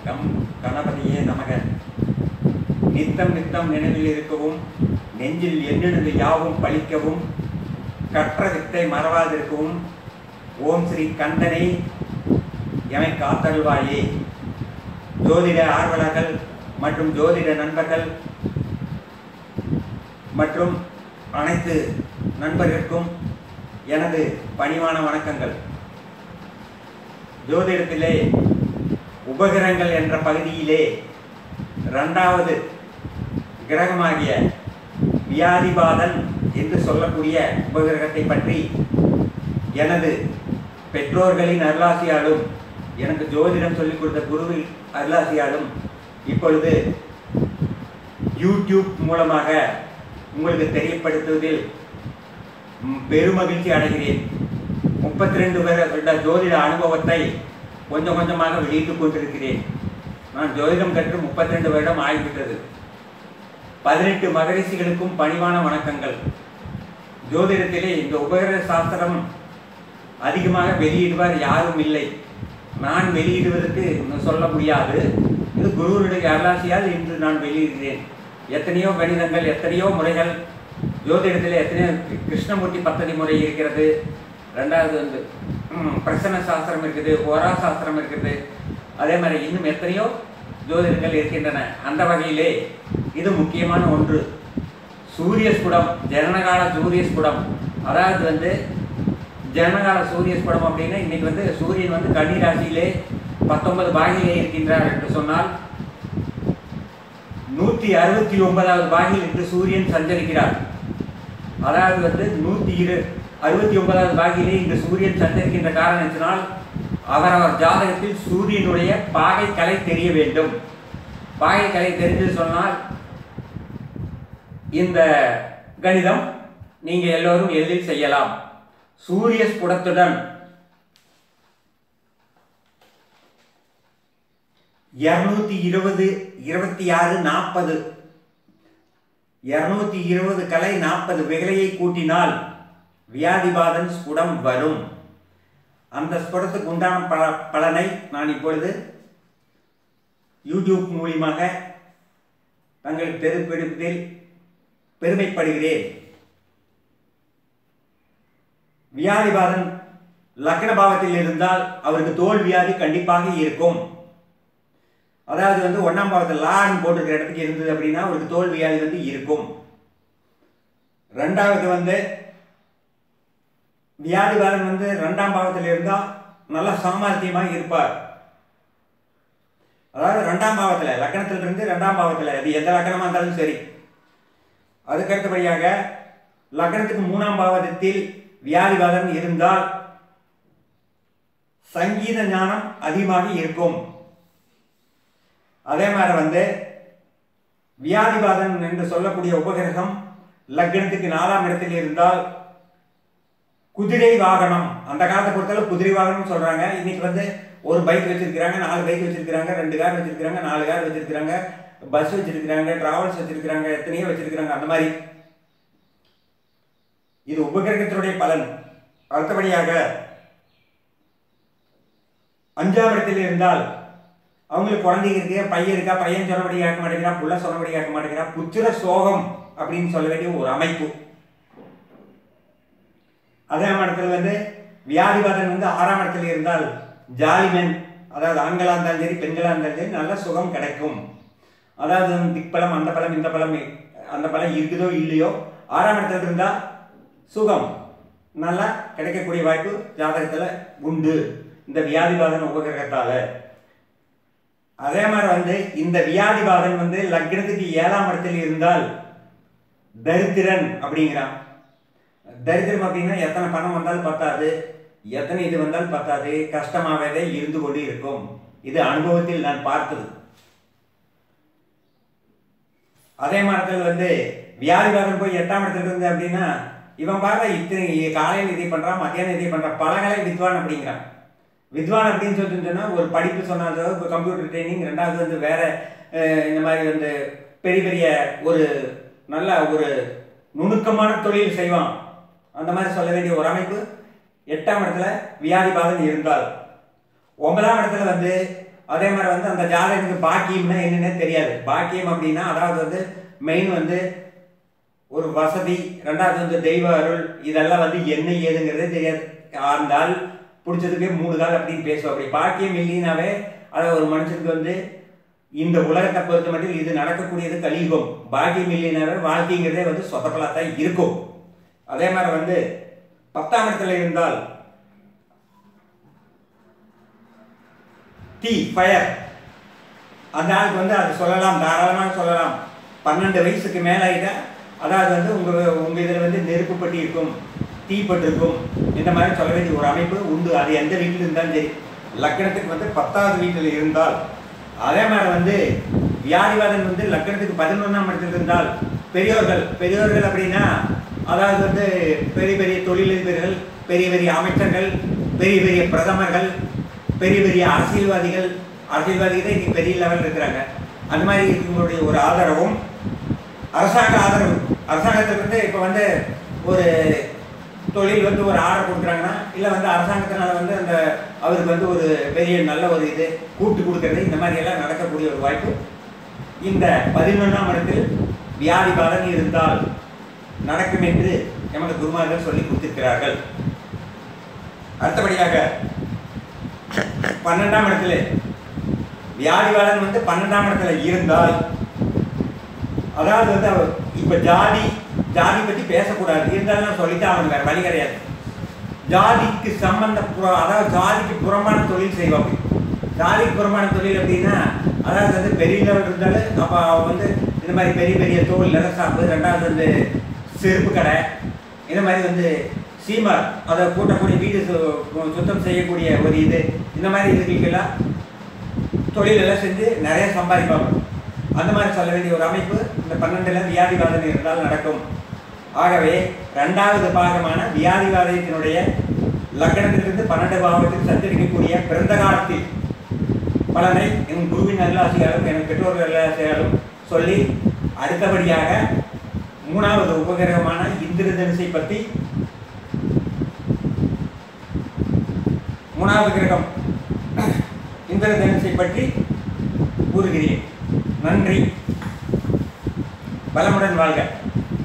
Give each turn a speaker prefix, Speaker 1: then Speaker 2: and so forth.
Speaker 1: come கணபதியே நமக நித்தம் நித்தம் நினைவில் இருக்கவும் நெஞ்சில் எண்ணினது யாவும் பழிக்கவும் கற்ற வித்தை மறவாதிருக்கவும் ஓம் ஸ்ரீ கந்தனை எமை காத்தருள்வாயே ஜோதிட ஆர்வலர்கள் மற்றும் ஜோதிட நண்பர்கள் மற்றும் அனைத்து நண்பர்களுக்கும் எனது பணிவான வணக்கங்கள் ஜோதிடத்திலே உபகிரகங்கள் என்ற பகுதியிலே இரண்டாவது கிரகமாகிய வியாதிபாதன் என்று சொல்லக்கூடிய உபகிரகத்தை பற்றி எனது பெற்றோர்களின் அருளாசியாலும் எனக்கு ஜோதிடம் சொல்லிக் கொடுத்த குருவின் அருளாசியாலும் இப்பொழுது யூடியூப் மூலமாக உங்களுக்கு தெரியப்படுத்துவதில் ம், பெருமகிழ்ச்சி அடைகிறேன் முப்பத்தி ரெண்டு வருட ஜோதிட அனுபவத்தை கொஞ்சம் கொஞ்சமாக வெளியிட்டுக் கொண்டிருக்கிறேன் நான் ஜோதிடம் கற்று முப்பத்தி ரெண்டு வருடம் ஆகிவிட்டது பதினெட்டு மகரிஷிகளுக்கும் பணிவான வணக்கங்கள் ஜோதிடத்திலே இந்த உபகரண சாஸ்திரம் அதிகமாக வெளியிடுவார் யாரும் இல்லை நான் வெளியிடுவதற்கு இன்னும் சொல்ல முடியாது இது குருவனுடைய அருளாசியால் இன்று நான் வெளியிடுகிறேன் எத்தனையோ கணிதங்கள் எத்தனையோ முறைகள் ஜோதிடத்தில் எத்தனையோ கிருஷ்ணமூர்த்தி பத்ததி முறை இருக்கிறது ரெண்டாவது வந்து ம், பிரசன்ன சாஸ்திரம் இருக்குது ஓரா சாஸ்திரம் இருக்குது அதே மாதிரி இன்னும் எத்தனையோ ஜோதிடங்கள் இருக்கின்றன அந்த வகையிலே இது முக்கியமான ஒன்று சூரிய ஸ்புடம் ஜனனகால சூரிய ஸ்புடம் அதாவது வந்து ஜனனகால சூரிய ஸ்புடம் அப்படின்னா இன்னைக்கு வந்து சூரியன் வந்து கன்னி ராசியிலே பத்தொன்பது பாகியிலே இருக்கின்றார் என்று சொன்னால் நூற்றி அறுபத்தி ஒன்பதாவது பாகியில் இன்று சூரியன் சஞ்சரிக்கிறார் அதாவது வந்து நூற்றி இரு அறுபத்தி ஒன்பதாவது பாகியிலே இன்று சூரியன் சஞ்சரிக்கின்ற காரணத்தினால் அவரவர் ஜாதகத்தில் சூரியனுடைய பாகை கலை தெரிய வேண்டும் பாகை கலை தெரிந்து சொன்னால் இந்த கணிதம் நீங்க எல்லோரும் எளிதில் செய்யலாம் சூரிய ஸ்புடத்துடன் இருநூத்தி இருபது இருபத்தி ஆறு நாற்பது இருநூத்தி இருபது கலை நாற்பது விகலையை கூட்டினால் வியாதிபாதன் ஸ்புடம் வரும் அந்த ஸ்புடத்துக்கு உண்டான பல பலனை நான் இப்பொழுது யூடியூப் மூலியமாக தங்களுக்கு தெரிவிப்பதில் பெருமைப்படுகிறேன் வியாதிபாதன் லக்ன பாவத்தில் இருந்தால் அவருக்கு தோல் வியாதி கண்டிப்பாக இருக்கும் அதாவது வந்து ஒன்றாம் பாவத்தில் லான்னு போட்டிருக்கிற இடத்துக்கு இருந்தது அப்படின்னா அவருக்கு தோல் வியாதி வந்து இருக்கும் ரெண்டாவது வந்து வியாதிபாதன் வந்து ரெண்டாம் பாவத்தில் இருந்தால் நல்ல சாமர்த்தியமாக இருப்பார் அதாவது ரெண்டாம் பாவத்தில் லக்கணத்தில் இருந்து ரெண்டாம் பாவத்தில் அது எந்த லக்கணமாக இருந்தாலும் சரி அதுக்கு அடுத்தபடியாக லக்னத்துக்கு மூணாம் பாவத்தில் வியாதிபாதன் இருந்தால் சங்கீத ஞானம் அதிகமாக இருக்கும் அதே மாதிரி வந்து வியாதிபாதன் என்று சொல்லக்கூடிய உபகிரகம் லக்னத்துக்கு நாலாம் இடத்தில் இருந்தால் குதிரை வாகனம் அந்த காலத்தை பொறுத்தளவு குதிரை வாகனம் சொல்றாங்க இன்னைக்கு வந்து ஒரு பைக் வச்சிருக்கிறாங்க நாலு பைக் வச்சிருக்கிறாங்க ரெண்டு கார் வச்சிருக்கிறாங்க நாலு கார் வச்சிருக்கிறாங்க பஸ் வச்சிருக்கிறாங்க டிராவல்ஸ் வச்சிருக்கிறாங்க எத்தனையோ வச்சிருக்கிறாங்க அந்த மாதிரி இது உபகிரகத்தினுடைய பலன் அடுத்தபடியாக அஞ்சாம் இடத்தில் இருந்தால் அவங்களுக்கு குழந்தைங்க இருக்கு பையன் இருக்கா பையன் சொன்னபடி கேட்க மாட்டேங்கிறா புள்ள சொன்னபடி கேட்க மாட்டேங்கிறா புத்திர சோகம் அப்படின்னு சொல்ல வேண்டிய ஒரு அமைப்பு அதே இடத்துல வந்து வியாதிபாதன் வந்து ஆறாம் இடத்துல இருந்தால் ஜாலிமென் அதாவது ஆண்களா இருந்தாலும் சரி பெண்களா இருந்தாலும் சரி நல்ல சுகம் கிடைக்கும் அதாவது திக்பலம் அந்த பலம் இந்த பலம் அந்த பலம் இருக்குதோ இல்லையோ ஆறாம் இடத்துல இருந்தா சுகம் நல்லா கிடைக்கக்கூடிய வாய்ப்பு ஜாதகத்துல உண்டு இந்த வியாதிபாதன் உபகிரகத்தால அதே மாதிரி வந்து இந்த வியாதிபாதன் வந்து லக்னத்துக்கு ஏழாம் இடத்தில் இருந்தால் தரித்திரன் அப்படிங்கிறான் தரித்திரம் அப்படின்னா எத்தனை பணம் வந்தாலும் பத்தாது எத்தனை இது வந்தாலும் பத்தாது கஷ்டமாகவே இருந்து கொண்டு இருக்கும் இது அனுபவத்தில் நான் பார்த்தது அதே மரத்தில் வந்து வியாதிபாதன் போய் எட்டாம் இடத்துல இருந்து அப்படின்னா இவன் பாரு இத்தனை காலையில் இதை பண்றான் மத்தியானம் இதை பண்றான் பலகலை வித்வான் அப்படிங்கிறான் வித்வான் அப்படின்னு சொல்லிட்டு சொன்னா ஒரு படிப்பு சொன்னாதோ இப்போ கம்ப்யூட்டர் ட்ரைனிங் ரெண்டாவது வந்து வேற அஹ், இந்த மாதிரி வந்து பெரிய பெரிய ஒரு நல்ல ஒரு நுணுக்கமான தொழில் செய்வான் அந்த மாதிரி சொல்ல வேண்டிய ஒரு அமைப்பு எட்டாம் இடத்துல வியாதிபாதன் இருந்தால் ஒன்பதாம் இடத்துல வந்து அதே மாதிரி வந்து அந்த ஜாதகத்துக்கு பாக்கியம்னா என்னன்னே தெரியாது பாக்கியம் அப்படின்னா அதாவது வந்து மெயின் வந்து ஒரு வசதி ரெண்டாவது வந்து தெய்வ அருள் இதெல்லாம் வந்து என்ன ஏதுங்கிறதே தெரியாது அந்த ஆள் பிடிச்சதுக்கே மூணு கால் அப்படின்னு பேசுவோம் அப்படி பாக்கியம் இல்லைனாவே அதை ஒரு மனுஷனுக்கு வந்து இந்த உலகத்தை பொறுத்த மட்டும் இது நடக்கக்கூடியது கலியுகம் பாக்கியம் இல்லைனாவே வாழ்க்கைங்கிறதே வந்து சொதப்பலாக தான் இருக்கும் அதே மாதிரி வந்து பத்தாம் இடத்துல இருந்தால் தீ ஃபயர் அந்த ஆளுக்கு வந்து அது சொல்லலாம் தாராளமாக சொல்லலாம் பன்னெண்டு வயசுக்கு மேலே ஆகிட்டா அதாவது வந்து உங்கள் உங்கள் இதில் வந்து நெருப்பு பட்டி இருக்கும் தீப்பட்டு இருக்கும் இந்த மாதிரி சொல்ல வேண்டிய ஒரு அமைப்பு உண்டு அது எந்த வீட்டில் இருந்தாலும் சரி லக்கணத்துக்கு வந்து பத்தாவது வீட்டில் இருந்தால் அதே மாதிரி வந்து வியாதிவாதன் வந்து லக்கணத்துக்கு பதினொன்றாம் இடத்தில் இருந்தால் பெரியோர்கள் பெரியோர்கள் அப்படின்னா அதாவது வந்து பெரிய பெரிய தொழிலதிபர்கள் பெரிய பெரிய அமைச்சர்கள் பெரிய பெரிய பிரதமர்கள் பெரிய பெரிய அரசியல்வாதிகள் அரசியல்வாதிகள் தான் இன்னைக்கு பெரிய லெவலில் இருக்கிறாங்க அந்த மாதிரி இவங்களுடைய ஒரு ஆதரவும் அரசாங்க ஆதரவு அரசாங்கத்திலிருந்து இப்போ வந்து ஒரு தொழில் வந்து ஒரு ஆர்டர் கொடுக்குறாங்கன்னா இல்லை வந்து அரசாங்கத்தினால வந்து அந்த அவருக்கு வந்து ஒரு பெரிய நல்ல ஒரு இது கூட்டு கொடுக்கறது இந்த மாதிரி எல்லாம் நடக்கக்கூடிய ஒரு வாய்ப்பு இந்த பதினொன்றாம் இடத்தில் வியாதி பலன் இருந்தால் நடக்கும் என்று எமது குருமார்கள் சொல்லி கொடுத்திருக்கிறார்கள் அடுத்தபடியாக பன்னெண்டாம் இடத்துல வியாதிவாளன் வந்து பன்னெண்டாம் இடத்துல இருந்தால் அதாவது வந்து அவர் இப்ப ஜாதி ஜாதி பத்தி பேசக்கூடாது இருந்தாலும் நான் சொல்லித்தான் அவனுக்கு வேற வழி கிடையாது ஜாதிக்கு சம்பந்த புற- அதாவது ஜாதிக்கு புறம்பான தொழில் செய்வாங்க ஜாதிக்கு புறம்பான தொழில் அப்படின்னா அதாவது வந்து பெரிய லெவல் இருந்தாலும் அப்போ அவன் வந்து இந்த மாதிரி பெரிய பெரிய தோல் லெதர் ஷாப்பு ரெண்டாவது வந்து செருப்பு கடை இந்த மாதிரி வந்து சீமார் அதை கூட்டக்கூடிய வீடு சு- சுத்தம் செய்யக்கூடிய ஒரு இது இந்த மாதிரி இதுகளுக்கெல்லாம் தொழிலெல்லாம் செஞ்சு நிறைய சம்பாதிப்பாங்க அந்த மாதிரி சொல்ல வேண்டிய ஒரு அமைப்பு இந்த பன்னெண்டுல வியாதிவாதம் இருந்தால் நடக்கும் ஆகவே ரெண்டாவது பாகமான வியாதிவாதத்தினுடைய லக்கணத்திலிருந்து பன்னெண்டு பாவத்தில் சஞ்சரிக்கக்கூடிய பிறந்த காலத்தில் பலனை என் குருவின் நல்லாசியாலும் என் பெற்றோர் நல்லாசியாலும் சொல்லி அடுத்தபடியாக மூணாவது உபகிரகமான இந்திர தனுசை பற்றி மூணாவது கிரகம் இந்திர தனுசை பற்றி கூறுகிறேன் நன்றி பலமுடன் வாழ்க